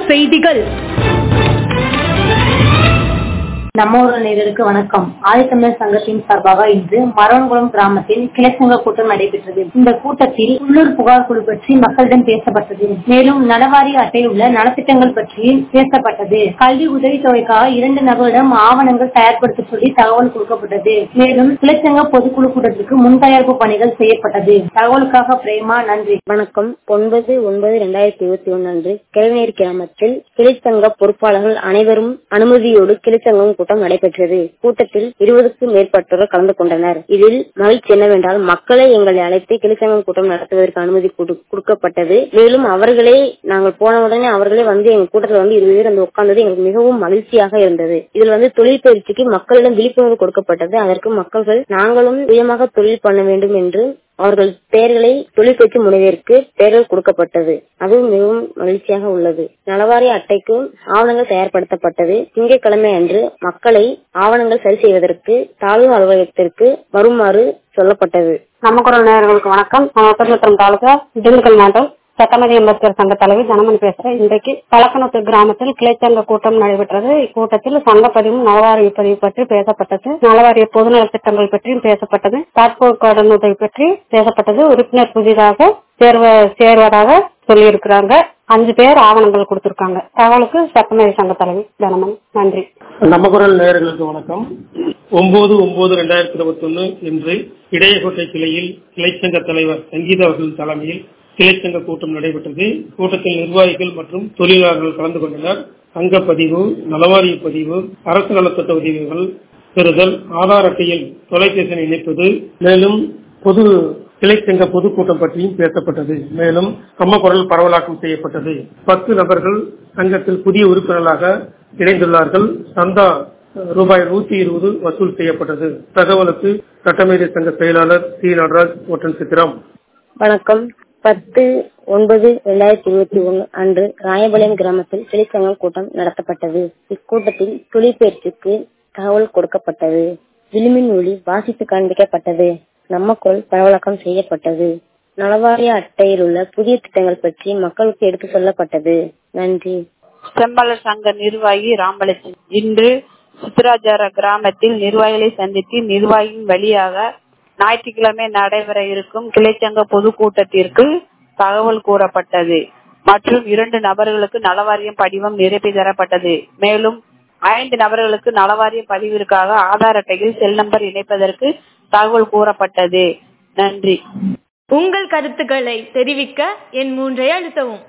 செய்திகள் நம்ம ஊர் நேயர்களுக்கு வணக்கம் ஆதித்தமிழர் சங்கத்தின் சார்பாக இன்று மரவன்குளம் கிராமத்தில் கிளைச்சங்க கூட்டம் நடைபெற்றது இந்த கூட்டத்தில் உள்ளூர் புகார் குழு பற்றி மக்களிடம் பேசப்பட்டது மேலும் நலவாரி அட்டையில் உள்ள நலத்திட்டங்கள் பற்றி பேசப்பட்டது கல்வி உதவித்தொகைக்காக இரண்டு நபரிடம் ஆவணங்கள் தயார்படுத்த சொல்லி தகவல் கொடுக்கப்பட்டது மேலும் கிளைச்சங்க பொதுக்குழு கூட்டத்திற்கு முன் தயாரிப்பு பணிகள் செய்யப்பட்டது தகவலுக்காக பிரேமா நன்றி வணக்கம் ஒன்பது ஒன்பது இரண்டாயிரத்தி இருபத்தி ஒன்று அன்று கிழநீர் கிராமத்தில் கிளைச்சங்க பொறுப்பாளர்கள் அனைவரும் அனுமதியோடு கிளைச்சங்கம் கூட்டம் நடைபெற்றது கூட்டத்தில் இருபதுக்கும் மேற்பட்டோர் கலந்து கொண்டனர் இதில் மகிழ்ச்சி என்னவென்றால் மக்களை எங்களை அழைத்து கிளைச்சங்கம் கூட்டம் நடத்துவதற்கு அனுமதி கொடு- கொடுக்கப்பட்டது மேலும் அவர்களே நாங்கள் போன உடனே அவர்களே வந்து எங்க கூட்டத்தில் வந்து இருபது பேர் வந்து உட்கார்ந்தது எங்களுக்கு மிகவும் மகிழ்ச்சியாக இருந்தது இதில் வந்து தொழில் பயிற்சிக்கு மக்களிடம் விழிப்புணர்வு கொடுக்கப்பட்டது அதற்கு மக்கள்கள் நாங்களும் சுயமாக தொழில் பண்ண வேண்டும் என்று அவர்கள் பெயர்களை தொழிற்பயிற்சி முனைவருக்கு பெயர்கள் கொடுக்கப்பட்டது அதுவும் மிகவும் மகிழ்ச்சியாக உள்ளது நலவாரி அட்டைக்கு ஆவணங்கள் தயார்படுத்தப்பட்டது திங்கட்கிழமை அன்று மக்களை ஆவணங்கள் சரி செய்வதற்கு தாலுகா அலுவலகத்திற்கு வருமாறு சொல்லப்பட்டது நம்ம குரல் நேயர்களுக்கு வணக்கம் நான் ஒப்பந்தபுரம் தாலுகா திண்டுக்கல் மாவட்டம் சட்டமதி அம்பேத்கர் சங்க தலைவி தனமணி பேசுறேன் இன்றைக்கு பழக்கணத்து கிராமத்தில் கிளைச்சங்க கூட்டம் நடைபெற்றது இக்கூட்டத்தில் சங்கப்பதிவும் நலவாரிய பதிவு பற்றி பேசப்பட்டது நலவாரிய பொதுநலத் திட்டங்கள் பற்றியும் பேசப்பட்டது தாட்போர் கடன் உதவி பற்றி பேசப்பட்டது உறுப்பினர் புதிதாக சேர்வ சேர்வதாக சொல்லியிருக்கிறாங்க அஞ்சு பேர் ஆவணங்கள் கொடுத்திருக்காங்க தகவலுக்கு சட்டமதி சங்க தலைவி தனமணி நன்றி நம்ம குரல் நேயர்களுக்கு வணக்கம் ஒன்பது ஒன்பது ரெண்டாயிரத்தி இருபத்தி ஒன்னு இன்று இடையகோட்டை கிளையில் கிளைச்சங்க தலைவர் சங்கீதா அவர்கள் தலைமையில் கிளைச்சங்க கூட்டம் நடைபெற்றது கூட்டத்தில் நிர்வாகிகள் மற்றும் தொழிலாளர்கள் கலந்து கொண்டனர் சங்கப்பதிவு நலவாரிய பதிவு அரசு நலத்திட்ட உதவிகள் பெறுதல் ஆதார் அட்டையில் தொலைபேசி இணைப்பது மேலும் பொது கிளைச்சங்க பொதுக்கூட்டம் பற்றியும் பேசப்பட்டது மேலும் நம்ம குரல் பரவலாக்கம் செய்யப்பட்டது பத்து நபர்கள் சங்கத்தில் புதிய உறுப்பினர்களாக இணைந்துள்ளார்கள் சந்தா ரூபாய் நூத்தி இருபது வசூல் செய்யப்பட்டது தகவலுக்கு சட்டமேதை சங்க செயலாளர் சி நடராஜ் ஒட்டன் சித்திரம் வணக்கம் பத்து ஒன்பது இரண்டாயிரத்தி இருபத்தி ஒன்று அன்று ராயபாளையம் கிராமத்தில் கிளைச்சங்கம் கூட்டம் நடத்தப்பட்டது இக்கூட்டத்தில் தொழிற்பயிற்சிக்கு தகவல் கொடுக்கப்பட்டது விளிமின் ஒளி வாசித்து காண்பிக்கப்பட்டது நம்ம குரல் பரவலாக்கம் செய்யப்பட்டது நலவாரிய அட்டையில் உள்ள புதிய திட்டங்கள் பற்றி மக்களுக்கு எடுத்து சொல்லப்பட்டது நன்றி செம்மலர் சங்க நிர்வாகி ராமலட்சுமி இன்று சித்ராஜார கிராமத்தில் நிர்வாகிகளை சந்தித்து நிர்வாகியின் வழியாக ஞாயிற்றுக்கிழமை நடைபெற இருக்கும் கிளைச்சங்க பொதுக்கூட்டத்திற்கு தகவல் கூறப்பட்டது மற்றும் இரண்டு நபர்களுக்கு நலவாரியம் படிவம் நிரப்பி தரப்பட்டது மேலும் ஐந்து நபர்களுக்கு நலவாரியம் பதிவிற்காக ஆதார் அட்டையில் செல் நம்பர் இணைப்பதற்கு தகவல் கூறப்பட்டது நன்றி உங்கள் கருத்துக்களை தெரிவிக்க என் மூன்றை அழுத்தவும்